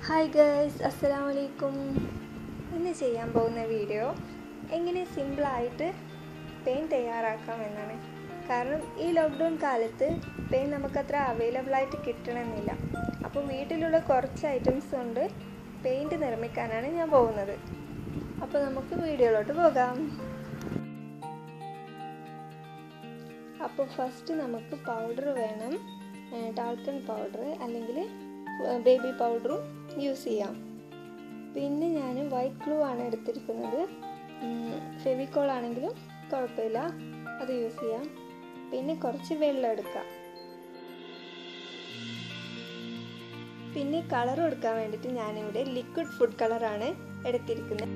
hi girls അസ്സലാമു അലൈക്കും ഇന്ന് ചെയ്യാൻ പോകുന്ന വീഡിയോ എങ്ങനെ സിമ്പിളായിട്ട് പെയിൻ തയ്യാറാക്കാം എന്നാണ് കാരണം ഈ ലോക്ക്ഡൗൺ കാലത്ത് പെയിൻ നമുക്കത്ര അവൈലബിൾ ആയിട്ട് കിട്ടണമെന്നില്ല അപ്പോൾ വീട്ടിലുള്ള കുറച്ച് ഐറ്റംസ് കൊണ്ട് പെയിൻറ്റ് നിർമ്മിക്കാനാണ് ഞാൻ പോകുന്നത് അപ്പോൾ നമുക്ക് വീഡിയോയിലോട്ട് പോകാം അപ്പോൾ ഫസ്റ്റ് നമുക്ക് പൗഡർ വേണം ടാൾക്കൺ പൗഡർ അല്ലെങ്കിൽ ബേബി പൗഡറും യൂസ് ചെയ്യാം പിന്നെ ഞാൻ വൈറ്റ് ഗ്ലൂ ആണ് എടുത്തിരിക്കുന്നത് ഫെവിക്കോൾ ആണെങ്കിലും കുഴപ്പമില്ല അത് യൂസ് ചെയ്യാം പിന്നെ കുറച്ച് വെള്ളം എടുക്കാം പിന്നെ കളർ കൊടുക്കാൻ വേണ്ടിയിട്ട് ഞാനിവിടെ ലിക്വിഡ് ഫുഡ് കളറാണ് എടുത്തിരിക്കുന്നത്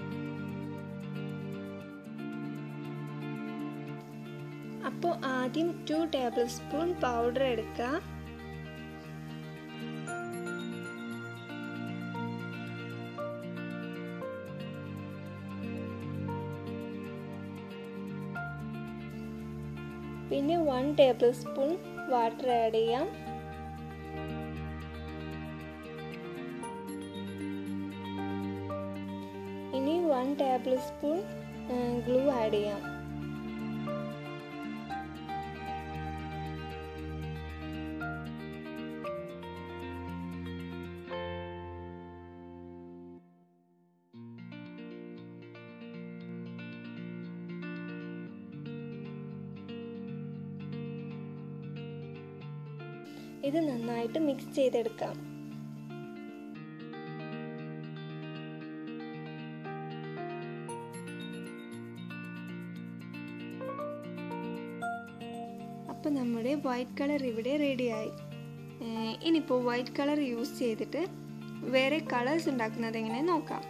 അപ്പോൾ ആദ്യം ടു ടേബിൾ സ്പൂൺ പൗഡർ എടുക്കുക പിന്നെ one tablespoon water add ചെയ്യാം ഇനി one tablespoon glue add ചെയ്യാം ഇത് നന്നായിട്ട് മിക്സ് ചെയ്തെടുക്കാം അപ്പോൾ നമ്മുടെ വൈറ്റ് കളർ ഇവിടെ റെഡിയായി ഇനിയിപ്പോൾ വൈറ്റ് കളർ യൂസ് ചെയ്തിട്ട് വേറെ കളേഴ്സ് ഉണ്ടാക്കുന്നത് എങ്ങനെ നോക്കാം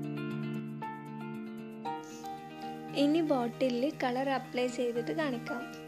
ഇനി ബോട്ടിലിൽ കളർ അപ്ലൈ ചെയ്തിട്ട് കാണിക്കാം